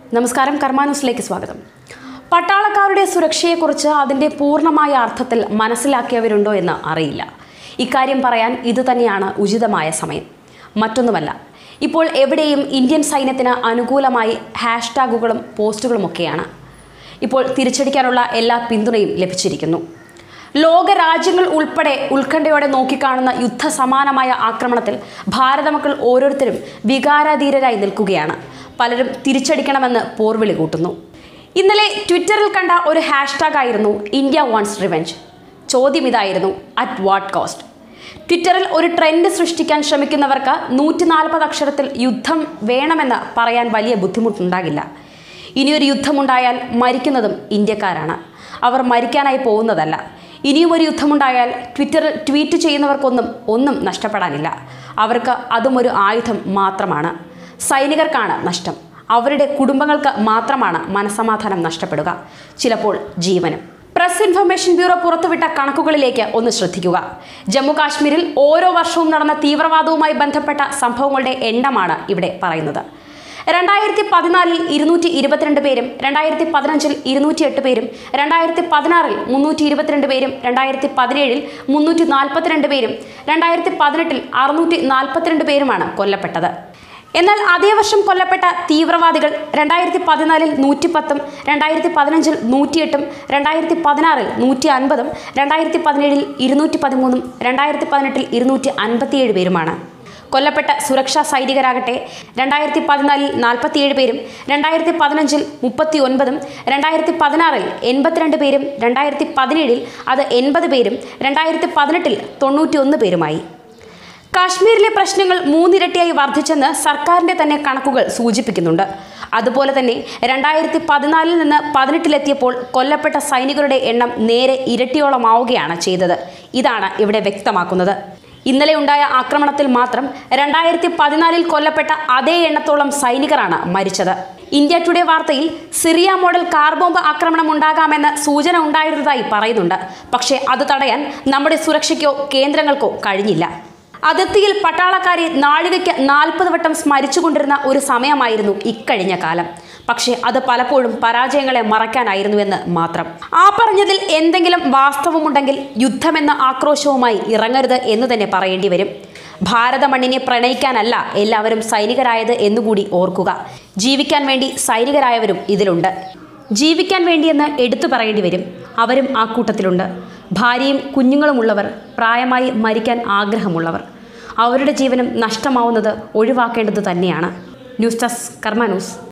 നമസ്കാരം കർമാന്യൂസിലേക്ക് സ്വാഗതം പട്ടാളക്കാരുടെ സുരക്ഷയെക്കുറിച്ച് അതിൻ്റെ പൂർണ്ണമായ അർത്ഥത്തിൽ മനസ്സിലാക്കിയവരുണ്ടോ എന്ന് അറിയില്ല ഇക്കാര്യം പറയാൻ ഇതുതന്നെയാണ് ഉചിതമായ സമയം മറ്റൊന്നുമല്ല ഇപ്പോൾ എവിടെയും ഇന്ത്യൻ സൈന്യത്തിന് അനുകൂലമായി ഹാഷ്ടാഗുകളും പോസ്റ്റുകളുമൊക്കെയാണ് ഇപ്പോൾ തിരിച്ചടിക്കാനുള്ള എല്ലാ പിന്തുണയും ലഭിച്ചിരിക്കുന്നു ലോക രാജ്യങ്ങൾ ഉൾപ്പെടെ ഉത്കണ്ഠയോടെ നോക്കിക്കാണുന്ന യുദ്ധസമാനമായ ആക്രമണത്തിൽ ഭാരതമക്കൾ ഓരോരുത്തരും വികാരാധീരരായി നിൽക്കുകയാണ് പലരും തിരിച്ചടിക്കണമെന്ന് പോർവിളി കൂട്ടുന്നു ഇന്നലെ ട്വിറ്ററിൽ കണ്ട ഒരു ഹാഷ്ടാഗ് ആയിരുന്നു ഇന്ത്യ വാണ്ട്സ് റിവെഞ്ച് ചോദ്യം ഇതായിരുന്നു അറ്റ് വാട്ട് കോസ്റ്റ് ട്വിറ്ററിൽ ഒരു ട്രെൻഡ് സൃഷ്ടിക്കാൻ ശ്രമിക്കുന്നവർക്ക് നൂറ്റി നാൽപ്പത് അക്ഷരത്തിൽ യുദ്ധം വേണമെന്ന് പറയാൻ വലിയ ബുദ്ധിമുട്ടുണ്ടാകില്ല ഇനിയൊരു യുദ്ധമുണ്ടായാൽ മരിക്കുന്നതും ഇന്ത്യക്കാരാണ് അവർ മരിക്കാനായി പോകുന്നതല്ല ഇനിയും ഒരു യുദ്ധമുണ്ടായാൽ ട്വിറ്ററിൽ ട്വീറ്റ് ചെയ്യുന്നവർക്കൊന്നും ഒന്നും നഷ്ടപ്പെടാനില്ല അവർക്ക് അതും ഒരു ആയുധം മാത്രമാണ് സൈനികർക്കാണ് നഷ്ടം അവരുടെ കുടുംബങ്ങൾക്ക് മാത്രമാണ് മനസമാധാനം നഷ്ടപ്പെടുക ചിലപ്പോൾ ജീവനും പ്രസ് ഇൻഫർമേഷൻ ബ്യൂറോ പുറത്തുവിട്ട കണക്കുകളിലേക്ക് ഒന്ന് ശ്രദ്ധിക്കുക ജമ്മു കാശ്മീരിൽ ഓരോ വർഷവും നടന്ന തീവ്രവാദവുമായി ബന്ധപ്പെട്ട സംഭവങ്ങളുടെ എണ്ണമാണ് ഇവിടെ പറയുന്നത് രണ്ടായിരത്തി പതിനാലിൽ ഇരുന്നൂറ്റി ഇരുപത്തിരണ്ട് പേരും രണ്ടായിരത്തി പതിനഞ്ചിൽ ഇരുന്നൂറ്റി എട്ട് പേരും രണ്ടായിരത്തി പതിനാറിൽ മുന്നൂറ്റി ഇരുപത്തിരണ്ട് പേരും രണ്ടായിരത്തി പതിനേഴിൽ മുന്നൂറ്റി നാൽപ്പത്തിരണ്ട് പേരും രണ്ടായിരത്തി പതിനെട്ടിൽ അറുന്നൂറ്റി നാൽപ്പത്തിരണ്ട് പേരുമാണ് കൊല്ലപ്പെട്ടത് എന്നാൽ അതേ വർഷം കൊല്ലപ്പെട്ട തീവ്രവാദികൾ രണ്ടായിരത്തി പതിനാലിൽ നൂറ്റിപ്പത്തും രണ്ടായിരത്തി പതിനഞ്ചിൽ നൂറ്റിയെട്ടും രണ്ടായിരത്തി പതിനാറിൽ നൂറ്റി അൻപതും രണ്ടായിരത്തി പതിനേഴിൽ ഇരുന്നൂറ്റി പതിമൂന്നും രണ്ടായിരത്തി പതിനെട്ടിൽ ഇരുന്നൂറ്റി അൻപത്തിയേഴ് പേരുമാണ് കൊല്ലപ്പെട്ട സുരക്ഷാ സൈനികരാകട്ടെ രണ്ടായിരത്തി പതിനാലിൽ നാൽപ്പത്തിയേഴ് പേരും രണ്ടായിരത്തി പതിനഞ്ചിൽ മുപ്പത്തി ഒൻപതും രണ്ടായിരത്തി പതിനാറിൽ എൺപത്തിരണ്ട് പേരും രണ്ടായിരത്തി പതിനേഴിൽ അത് എൺപത് പേരും രണ്ടായിരത്തി പതിനെട്ടിൽ തൊണ്ണൂറ്റി ഒന്ന് പേരുമായി കാശ്മീരിലെ പ്രശ്നങ്ങൾ മൂന്നിരട്ടിയായി വർദ്ധിച്ചെന്ന് സർക്കാരിന്റെ തന്നെ കണക്കുകൾ സൂചിപ്പിക്കുന്നുണ്ട് അതുപോലെ തന്നെ രണ്ടായിരത്തി പതിനാലിൽ നിന്ന് പതിനെട്ടിലെത്തിയപ്പോൾ കൊല്ലപ്പെട്ട സൈനികരുടെ എണ്ണം നേരെ ഇരട്ടിയോളമാവുകയാണ് ചെയ്തത് ഇതാണ് ഇവിടെ വ്യക്തമാക്കുന്നത് ഇന്നലെ ഉണ്ടായ ആക്രമണത്തിൽ മാത്രം രണ്ടായിരത്തി പതിനാലിൽ കൊല്ലപ്പെട്ട അതേ എണ്ണത്തോളം സൈനികരാണ് മരിച്ചത് ഇന്ത്യ ടുഡേ വാർത്തയിൽ സിറിയ മോഡൽ കാർ ബോംബ് ആക്രമണം ഉണ്ടാകാമെന്ന് സൂചന ഉണ്ടായിരുന്നതായി പറയുന്നുണ്ട് പക്ഷേ അത് തടയാൻ നമ്മുടെ സുരക്ഷയ്ക്കോ കേന്ദ്രങ്ങൾക്കോ കഴിഞ്ഞില്ല അതിർത്തിയിൽ പട്ടാളക്കാരെ നാഴികയ്ക്ക് നാൽപ്പത് വട്ടം സ്മരിച്ചുകൊണ്ടിരുന്ന ഒരു സമയമായിരുന്നു ഇക്കഴിഞ്ഞ കാലം പക്ഷേ അത് പലപ്പോഴും പരാജയങ്ങളെ മറയ്ക്കാനായിരുന്നുവെന്ന് മാത്രം ആ പറഞ്ഞതിൽ എന്തെങ്കിലും വാസ്തവമുണ്ടെങ്കിൽ യുദ്ധമെന്ന ആക്രോശവുമായി ഇറങ്ങരുത് എന്ന് തന്നെ പറയേണ്ടി വരും ഭാരത മണ്ണിനെ പ്രണയിക്കാനല്ല എല്ലാവരും സൈനികരായത് എന്നുകൂടി ഓർക്കുക ജീവിക്കാൻ വേണ്ടി സൈനികരായവരും ഇതിലുണ്ട് ജീവിക്കാൻ വേണ്ടിയെന്ന് എടുത്തു പറയേണ്ടി വരും അവരും ആ കൂട്ടത്തിലുണ്ട് ഭാര്യയും കുഞ്ഞുങ്ങളുമുള്ളവർ പ്രായമായി മരിക്കാൻ ആഗ്രഹമുള്ളവർ അവരുടെ ജീവനും നഷ്ടമാവുന്നത് ഒഴിവാക്കേണ്ടത് തന്നെയാണ് ന്യൂസ് ഡെസ്ക് കർമ്മ ന്യൂസ്